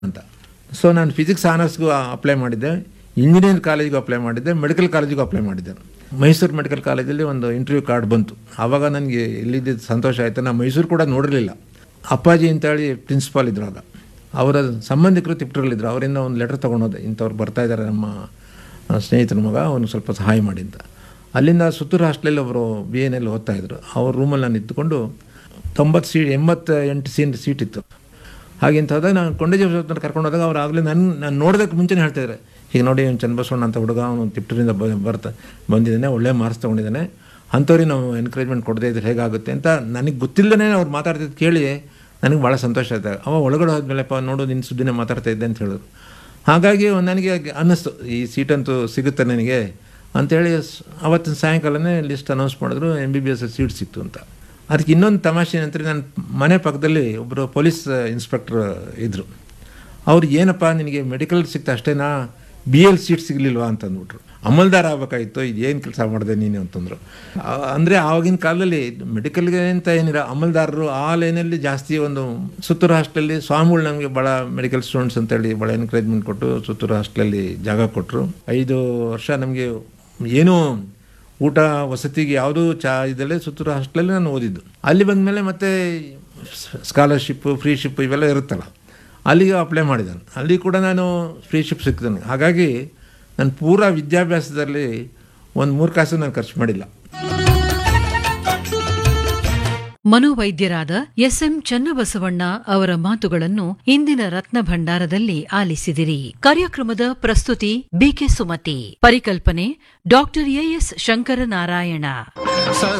ಅಂತ ಸೊ ನಾನು ಫಿಸಿಕ್ಸ್ ಆನರ್ಸ್ಗೂ ಅಪ್ಲೈ ಮಾಡಿದ್ದೆ ಇಂಜಿನಿಯರಿಂಗ್ ಕಾಲೇಜಿಗೂ ಅಪ್ಲೈ ಮಾಡಿದ್ದೆ ಮೆಡಿಕಲ್ ಕಾಲೇಜಿಗೂ ಅಪ್ಲೈ ಮಾಡಿದ್ದೆ ಮೈಸೂರು ಮೆಡಿಕಲ್ ಕಾಲೇಜಲ್ಲಿ ಒಂದು ಇಂಟರ್ವ್ಯೂ ಕಾರ್ಡ್ ಬಂತು ಆವಾಗ ನನಗೆ ಎಲ್ಲಿದ್ದ ಸಂತೋಷ ಆಯಿತು ನಾನು ಮೈಸೂರು ಕೂಡ ನೋಡಿರಲಿಲ್ಲ ಅಪ್ಪಾಜಿ ಅಂತೇಳಿ ಪ್ರಿನ್ಸಿಪಾಲ್ ಇದ್ರು ಆಗ ಅವರ ಸಂಬಂಧಿಕರು ತಿಪ್ಟರಲ್ಲಿದ್ದರು ಅವರಿಂದ ಒಂದು ಲೆಟರ್ ತೊಗೊಂಡೋದೆ ಇಂಥವ್ರು ಬರ್ತಾ ಇದ್ದಾರೆ ನಮ್ಮ ಆ, ಸ್ನೇಹಿತನ ಮಗ ಅವನು ಸ್ವಲ್ಪ ಸಹಾಯ ಮಾಡಿ ಅಂತ ಅಲ್ಲಿಂದ ಸುತ್ತೂರು ಹಾಸ್ಟೆಲಲ್ಲಿ ಒಬ್ಬರು ಬಿ ಎನಲ್ಲಿ ಓದ್ತಾ ಇದ್ರು ಅವ್ರ ರೂಮಲ್ಲಿ ನಾನು ಇದ್ದುಕೊಂಡು ತೊಂಬತ್ತು ಸೀಟ್ ಎಂಬತ್ತ ಎಂಟು ಸೀಟ್ ಸೀಟ್ ಇತ್ತು ಹಾಗೆಂತ ಹೋದಾಗ ನಾನು ಕೊಂಡೇಜಿ ಹತ್ರ ಕರ್ಕೊಂಡು ಹೋದಾಗ ಅವ್ರು ಆಗಲೇ ನನ್ನ ನಾನು ನೋಡೋದಕ್ಕೆ ಮುಂಚೆನೇ ಹೇಳ್ತಾಯಿದ್ದಾರೆ ಈಗ ನೋಡಿ ಅವ್ನು ಚನ್ನಬಸವಣ್ಣ ಅಂತ ಹುಡುಗ ಅವನು ತಿಪ್ಟೂರಿಂದ ಬ ಬರ್ತಾ ಬಂದಿದ್ದಾನೆ ಒಳ್ಳೆ ಮಾರ್ಕ್ಸ್ ತೊಗೊಂಡಿದ್ದಾನೆ ಅಂಥವ್ರಿಗೆ ನಾವು ಎನ್ಕರೇಜ್ಮೆಂಟ್ ಕೊಡದೇ ಇದ್ರೆ ಹೇಗಾಗುತ್ತೆ ಅಂತ ನನಗೆ ಗೊತ್ತಿಲ್ಲದೇ ಅವ್ರು ಮಾತಾಡ್ತಿದ್ದು ಕೇಳಿ ನನಗೆ ಭಾಳ ಸಂತೋಷ ಆಯ್ತು ಅವ ಒಳಗಡೆ ಹೋದ್ಮೇಲೆಪ್ಪ ನೋಡು ನಿನ್ನ ಸುದ್ದಿನೇ ಮಾತಾಡ್ತಾ ಇದ್ದೆ ಅಂತ ಹೇಳಿದ್ರು ಹಾಗಾಗಿ ನನಗೆ ಅನ್ನಿಸ್ತು ಈ ಸೀಟಂತೂ ಸಿಗುತ್ತೆ ನನಗೆ ಅಂಥೇಳಿ ಸ್- ಅವತ್ತಿನ ಸಾಯಂಕಾಲನೇ ಲಿಸ್ಟ್ ಅನೌನ್ಸ್ ಮಾಡಿದ್ರು M B B S seat ಸಿಕ್ತು ಅಂತ ಅದಕ್ಕೆ ಇನ್ನೊಂದು ತಮಾಷೆ ಏನಂದರೆ ನನ್ನ ಮನೆ ಪಕ್ಕದಲ್ಲಿ ಒಬ್ಬರು ಪೊಲೀಸ್ ಇನ್ಸ್ಪೆಕ್ಟ್ರ್ ಇದ್ದರು ಅವ್ರು ಏನಪ್ಪ ನಿನಗೆ ಮೆಡಿಕಲ್ ಸಿಕ್ತ ಅಷ್ಟೇನಾ ಬಿ ಎಲ್ ಸೀಟ್ ಸಿಗಲಿಲ್ವಾ ಅಂತ ಅಂದ್ಬಿಟ್ರು ಅಮಲ್ದಾರ ಆಗ್ಬೇಕಾಗಿತ್ತು ಇದೇನು ಕೆಲಸ ಮಾಡಿದೆ ನೀನು ಅಂತಂದರು ಆ- ಅಂದರೆ ಆವಾಗಿನ ಕಾಲದಲ್ಲಿ ಮೆಡಿಕಲ್ಗೆ ಅಂತ ಏನಿಲ್ಲ ಅಮಲ್ದಾರರು ಆ ಲೈನಲ್ಲಿ ಜಾಸ್ತಿ ಒಂದು ಸುತ್ತೂರು ಹಾಸ್ಟೆಲಲ್ಲಿ ಸ್ವಾಮಿಗಳು ನಮಗೆ ಭಾಳ ಮೆಡಿಕಲ್ ಸ್ಟೂಡೆಂಟ್ಸ್ ಅಂತೇಳಿ ಭಾಳ ಎನ್ಕರೇಜ್ಮೆಂಟ್ ಕೊಟ್ಟು ಸುತ್ತೂರು ಹಾಸ್ಟೆಲಲ್ಲಿ ಜಾಗ ಕೊಟ್ಟರು ಐದು ವರ್ಷ ನಮಗೆ ಏನೂ ಊಟ ವಸತಿಗೆ ಯಾವುದೂ ಚಾ ಇದಲ್ಲೇ ಸುತ್ತೂರು ಹಾಸ್ಟೆಲಲ್ಲಿ ನಾನು ಓದಿದ್ದು ಅಲ್ಲಿ ಬಂದಮೇಲೆ ಮತ್ತೆ ಸ್ಕಾಲರ್ಶಿಪ್ಪು ಫ್ರೀಶಿಪ್ ಇವೆಲ್ಲ ಇರುತ್ತಲ್ಲ ಅಲ್ಲಿಗೆ ಅಪ್ಲೈ ಮಾಡಿದೆ ಅಲ್ಲಿ ಕೂಡ ನಾನು ಫ್ರೀಶಿಪ್ ಸಿಕ್ಕಿದೆ ನನಗೆ ಹಾಗಾಗಿ ನಾನು ಪೂರಾ ವಿದ್ಯಾಭ್ಯಾಸದಲ್ಲಿ ಒಂದು ಮೂರು ಕಾಸು ನಾನು ಖರ್ಚು ಮಾಡಿಲ್ಲ ಮನೋವೈದ್ಯರಾದ ಎಸ್ಎಂ ಚನ್ನಬಸವಣ್ಣ ಅವರ ಮಾತುಗಳನ್ನು ಇಂದಿನ ರತ್ನ ಭಂಡಾರದಲ್ಲಿ ಆಲಿಸಿದಿರಿ ಕಾರ್ಯಕ್ರಮದ ಪ್ರಸ್ತುತಿ ಬಿಕೆ ಸುಮತಿ ಪರಿಕಲ್ಪನೆ ಡಾಕ್ಟರ್ ಎಎಸ್ ಶಂಕರನಾರಾಯಣ